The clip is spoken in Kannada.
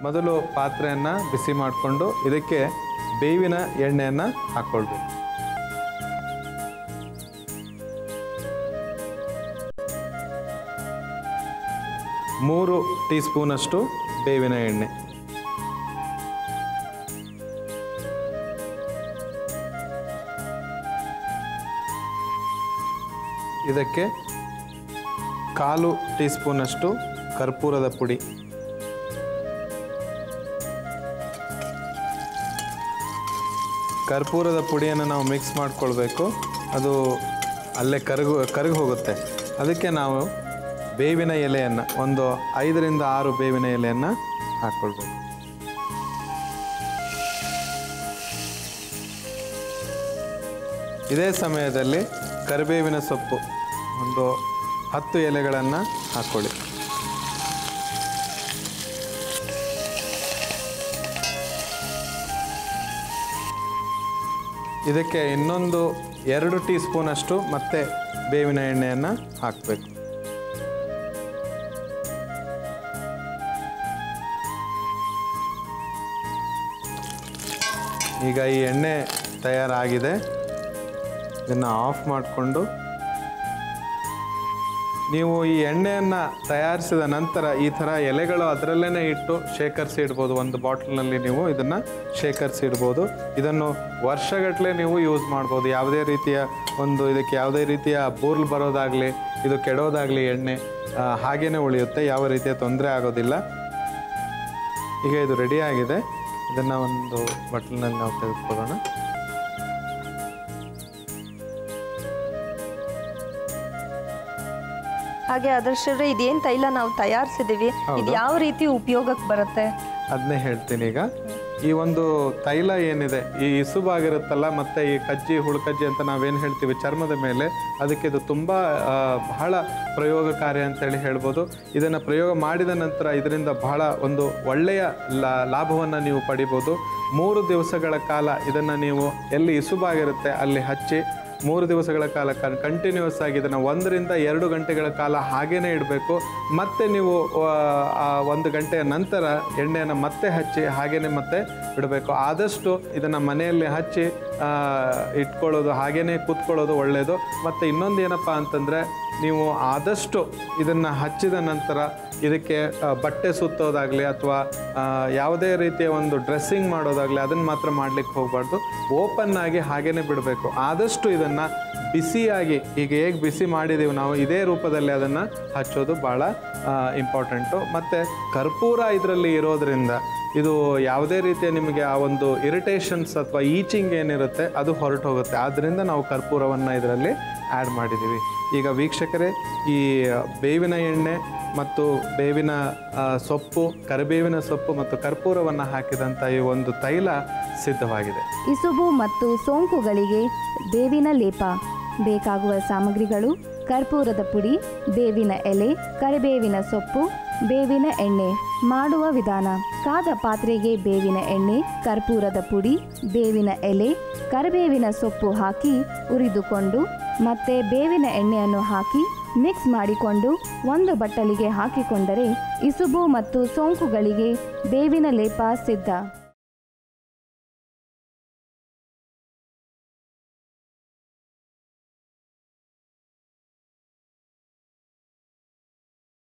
ಮೊದಲು ಪಾತ್ರೆಯನ್ನು ಬಿಸಿ ಮಾಡಿಕೊಂಡು ಇದಕ್ಕೆ ಬೇವಿನ ಎಣ್ಣೆಯನ್ನು ಹಾಕ್ಕೊಳ್ಬೇಕು ಮೂರು ಟೀ ಸ್ಪೂನಷ್ಟು ಬೇವಿನ ಎಣ್ಣೆ ಇದಕ್ಕೆ ಕಾಲು ಟೀ ಸ್ಪೂನಷ್ಟು ಕರ್ಪೂರದ ಪುಡಿ ಕರ್ಪೂರದ ಪುಡಿಯನ್ನು ನಾವು ಮಿಕ್ಸ್ ಮಾಡ್ಕೊಳ್ಬೇಕು ಅದು ಅಲ್ಲೇ ಕರಗು ಕರಗಿ ಹೋಗುತ್ತೆ ಅದಕ್ಕೆ ನಾವು ಬೇವಿನ ಎಲೆಯನ್ನು ಒಂದು ಐದರಿಂದ ಆರು ಬೇವಿನ ಎಲೆಯನ್ನು ಹಾಕ್ಕೊಳ್ಬೇಕು ಇದೇ ಸಮಯದಲ್ಲಿ ಕರಿಬೇವಿನ ಸೊಪ್ಪು ಒಂದು ಹತ್ತು ಎಲೆಗಳನ್ನು ಹಾಕ್ಕೊಳ್ಳಿ ಇದಕ್ಕೆ ಇನ್ನೊಂದು ಎರಡು ಟೀ ಸ್ಪೂನಷ್ಟು ಮತ್ತೆ ಬೇವಿನ ಎಣ್ಣೆಯನ್ನು ಹಾಕಬೇಕು ಈಗ ಈ ಎಣ್ಣೆ ತಯಾರಾಗಿದೆ ಇದನ್ನು ಆಫ್ ಮಾಡಿಕೊಂಡು ನೀವು ಈ ಎಣ್ಣೆಯನ್ನು ತಯಾರಿಸಿದ ನಂತರ ಈ ಥರ ಎಲೆಗಳು ಅದರಲ್ಲೇ ಇಟ್ಟು ಶೇಖರಿಸಿ ಇಡ್ಬೋದು ಒಂದು ಬಾಟ್ಲ್ನಲ್ಲಿ ನೀವು ಇದನ್ನು ಶೇಖರಿಸಿ ಇಡ್ಬೋದು ಇದನ್ನು ವರ್ಷಗಟ್ಟಲೆ ನೀವು ಯೂಸ್ ಮಾಡ್ಬೋದು ಯಾವುದೇ ರೀತಿಯ ಒಂದು ಇದಕ್ಕೆ ಯಾವುದೇ ರೀತಿಯ ಬೂರ್ಲ್ ಬರೋದಾಗಲಿ ಇದು ಕೆಡೋದಾಗಲಿ ಎಣ್ಣೆ ಆ, ಹಾಗೇನೇ ಉಳಿಯುತ್ತೆ ಯಾವ ರೀತಿಯ ತೊಂದರೆ ಆಗೋದಿಲ್ಲ ಈಗ ಇದು ರೆಡಿ ಆಗಿದೆ ಇದನ್ನು ಒಂದು ಬಟ್ಲಿನಲ್ಲಿ ನಾವು ತೆಗೆದುಕೊಳ್ಳೋಣ ಹಾಗೆ ಆದರ್ಶವ್ರೆ ಇದೇನ್ ತೈಲ ನಾವು ತಯಾರಿಸಿದೀವಿ ಇದು ಯಾವ ರೀತಿ ಉಪಯೋಗಕ್ಕೆ ಬರುತ್ತೆ ಅದನ್ನೇ ಹೇಳ್ತೀನಿ ಈಗ ಈ ಒಂದು ತೈಲ ಏನಿದೆ ಈ ಇಸುಬಾಗಿರುತ್ತಲ್ಲ ಮತ್ತೆ ಈ ಕಜ್ಜಿ ಹುಳುಕಜ್ಜಿ ಅಂತ ನಾವೇನು ಹೇಳ್ತೀವಿ ಚರ್ಮದ ಮೇಲೆ ಅದಕ್ಕೆ ಇದು ತುಂಬ ಆ, ಬಹಳ ಪ್ರಯೋಗಕಾರಿ ಅಂತೇಳಿ ಹೇಳ್ಬೋದು ಇದನ್ನು ಪ್ರಯೋಗ ಮಾಡಿದ ನಂತರ ಇದರಿಂದ ಬಹಳ ಒಂದು ಒಳ್ಳೆಯ ಲಾ ಲಾಭವನ್ನು ನೀವು ಪಡಿಬೋದು ಮೂರು ದಿವಸಗಳ ಕಾಲ ಇದನ್ನು ನೀವು ಎಲ್ಲಿ ಇಸುಬಾಗಿರುತ್ತೆ ಅಲ್ಲಿ ಹಚ್ಚಿ ಮೂರು ದಿವಸಗಳ ಕಾಲ ಕಂಟಿನ್ಯೂಸ್ ಆಗಿ ಇದನ್ನು ಒಂದರಿಂದ ಎರಡು ಗಂಟೆಗಳ ಕಾಲ ಹಾಗೇನೆ ಇಡಬೇಕು ಮತ್ತೆ ನೀವು ಆ, ಆ ಒಂದು ಗಂಟೆಯ ನಂತರ ಎಣ್ಣೆಯನ್ನು ಮತ್ತೆ ಹಚ್ಚಿ ಹಾಗೇನೆ ಮತ್ತೆ ಬಿಡಬೇಕು ಆದಷ್ಟು ಇದನ್ನು ಮನೆಯಲ್ಲಿ ಹಚ್ಚಿ ಆ, ಇಟ್ಕೊಳ್ಳೋದು ಹಾಗೇನೆ ಕೂತ್ಕೊಳ್ಳೋದು ಒಳ್ಳೆಯದು ಮತ್ತು ಇನ್ನೊಂದು ಏನಪ್ಪ ಅಂತಂದರೆ ನೀವು ಆದಷ್ಟು ಇದನ್ನು ಹಚ್ಚಿದ ನಂತರ ಇದಕ್ಕೆ ಆ, ಬಟ್ಟೆ ಸುತ್ತೋದಾಗಲಿ ಅಥವಾ ಯಾವುದೇ ರೀತಿಯ ಒಂದು ಡ್ರೆಸ್ಸಿಂಗ್ ಮಾಡೋದಾಗಲಿ ಅದನ್ನು ಮಾತ್ರ ಮಾಡಲಿಕ್ಕೆ ಹೋಗಬಾರ್ದು ಓಪನ್ ಆಗಿ ಹಾಗೇನೆ ಬಿಡಬೇಕು ಆದಷ್ಟು ಇದನ್ನು ಬಿಸಿಯಾಗಿ ಈಗ ಹೇಗೆ ಬಿಸಿ ಮಾಡಿದ್ದೀವಿ ನಾವು ಇದೇ ರೂಪದಲ್ಲಿ ಅದನ್ನು ಹಚ್ಚೋದು ಭಾಳ ಇಂಪಾರ್ಟೆಂಟು ಮತ್ತು ಕರ್ಪೂರ ಇದರಲ್ಲಿ ಇರೋದ್ರಿಂದ ಇದು ಯಾವುದೇ ರೀತಿಯ ನಿಮಗೆ ಆ ಒಂದು ಇರಿಟೇಷನ್ಸ್ ಅಥವಾ ಈಚಿಂಗ್ ಏನಿರುತ್ತೆ ಅದು ಹೊರಟು ಹೋಗುತ್ತೆ ಆದ್ದರಿಂದ ನಾವು ಕರ್ಪೂರವನ್ನು ಇದರಲ್ಲಿ ಆ್ಯಡ್ ಮಾಡಿದ್ದೀವಿ ಈಗ ವೀಕ್ಷಕರೇ ಈ ಬೇವಿನ ಎಣ್ಣೆ ಮತ್ತು ಬೇವಿನ ಆ, ಸೊಪ್ಪು ಕರಿಬೇವಿನ ಸೊಪ್ಪು ಮತ್ತು ಕರ್ಪೂರವನ್ನು ಹಾಕಿದಂಥ ಈ ಒಂದು ತೈಲ ಸಿದ್ಧವಾಗಿದೆ ಇಸುಬು ಮತ್ತು ಸೋಂಕುಗಳಿಗೆ ಬೇವಿನ ಲೇಪ ಬೇಕಾಗುವ ಸಾಮಗ್ರಿಗಳು ಕರ್ಪೂರದ ಪುಡಿ ಬೇವಿನ ಎಲೆ ಕರಿಬೇವಿನ ಸೊಪ್ಪು ಬೇವಿನ ಎಣ್ಣೆ ಮಾಡುವ ವಿಧಾನ ಕಾದ ಪಾತ್ರೆಗೆ ಬೇವಿನ ಎಣ್ಣೆ ಕರ್ಪೂರದ ಪುಡಿ ಬೇವಿನ ಎಲೆ ಕರಿಬೇವಿನ ಸೊಪ್ಪು ಹಾಕಿ ಉರಿದುಕೊಂಡು ಮತ್ತೆ ಬೇವಿನ ಎಣ್ಣೆಯನ್ನು ಹಾಕಿ ಮಿಕ್ಸ್ ಮಾಡಿಕೊಂಡು ಒಂದು ಬಟ್ಟಲಿಗೆ ಹಾಕಿಕೊಂಡರೆ ಇಸುಬು ಮತ್ತು ಸೋಂಕುಗಳಿಗೆ ಬೇವಿನ ಲೇಪ ಸಿದ್ಧ